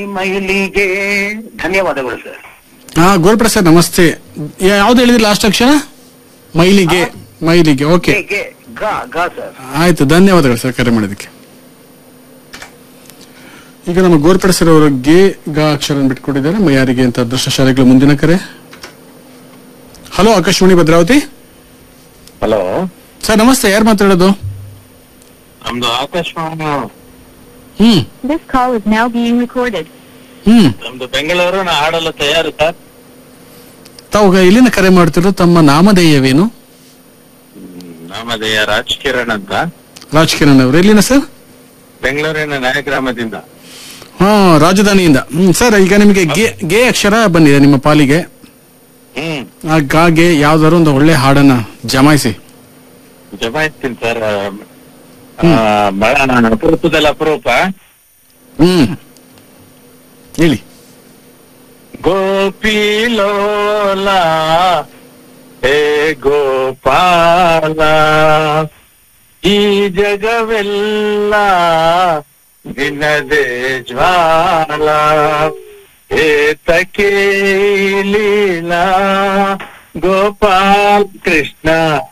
ಮೈಲಿಗೆ ಧನ್ಯವಾದಗಳು ಸರ್ ಹಾ ಗೋಲ್ಪ್ರಸಾದ್ ನಮಸ್ತೆ ಯಾ- ಯಾವ್ದು ಹೇಳಿದ್ರಿ ಲಾಸ್ಟ್ ಅಕ್ಷರ ಮೈಲಿಗೆ ಮೈಲಿಗೆ ಓಕೆ ಗೆ, ಗೆ, ಗಾ ಗಾ ಸರ್ ಆಯ್ತು ಧನ್ಯವಾದಗಳು ಸರ್ ಕರೆ ಮಾಡಿದ್ದಕ್ಕೆ ಈಗ ನಮ್ಮ ಗೋರ್ಪಡೆ ಸರ್ ಅವರು ಗೆ ಗ ಅಕ್ಷರ ಬಿಟ್ಕೊಟ್ಟಿದ್ದಾರೆ ಮ ಯಾರಿಗೆ ಅಂತ ಅದೃಷ್ಟ ಶಾಲೆಗಳ ಮುಂದಿನ ಕರೆ hello Akashvani Bhadravathi hello sir ನಮಸ್ತೆ ಯಾರು ಮಾತಾಡೋದು ನಮ್ದು ಆಕಾಶವಾಣಿ ಹ್ಮ್ This call is now being recorded. ಹ್ಮ್ ನಮ್ದು ಬೆಂಗಳೂರಿನ ಆಡಲು ತಯಾರು ಸರ್ ತಾವು ಇಲ್ಲಿಂದ ಕರೆ ಮಾಡ್ತಿರೋ ತಮ್ಮ ನಾಮಧೇಯವೇನು ನಾಮಧೇಯ ರಾಜ್ ಕಿರಣ್ ಅಂತ ರಾಜ್ ಕಿರಣ್ ಅವರು ಎಲ್ಲಿನ ಸರ್ ಬೆಂಗಳೂರಿನ ನಾಯಗ್ರಾಮದಿಂದ ಹಾ ರಾಜಧಾನಿಯಿಂದ ಹ್ಮ್ ಸರ್ ಈಗ ನಿಮಗೆ ಗೆ ಗೆ ಅಕ್ಷರ ಬಂದಿದೆ ನಿಮ್ಮ ಪಾಲಿಗೆ ಹ್ಮ್ ಆ ಗಾಗೆ ಯಾವ್ದಾದ್ರು ಒಂದು ಒಳ್ಳೆ ಹಾಡನ್ನ ಜಮಾಯಿಸಿ ಜಮಾಯಿಸ್ತೀನಿ ಸರ್ ಬಹಳ ನಾನು ಅಪರೂಪದಲ್ಲಿ ಅಪರೂಪ ಹ್ಮ್ ಹೇಳಿ ಗೋಪಿಲೋಲ ಹೇ ಗೋಪಾಲ ಈ ಜಗವೆಲ್ಲ ನಿನ್ನದೇ ಜ್ವಾಲ ಏತಕ್ಕೆ ಲೀಲಾ ಗೋಪಾಲ್ ಕೃಷ್ಣ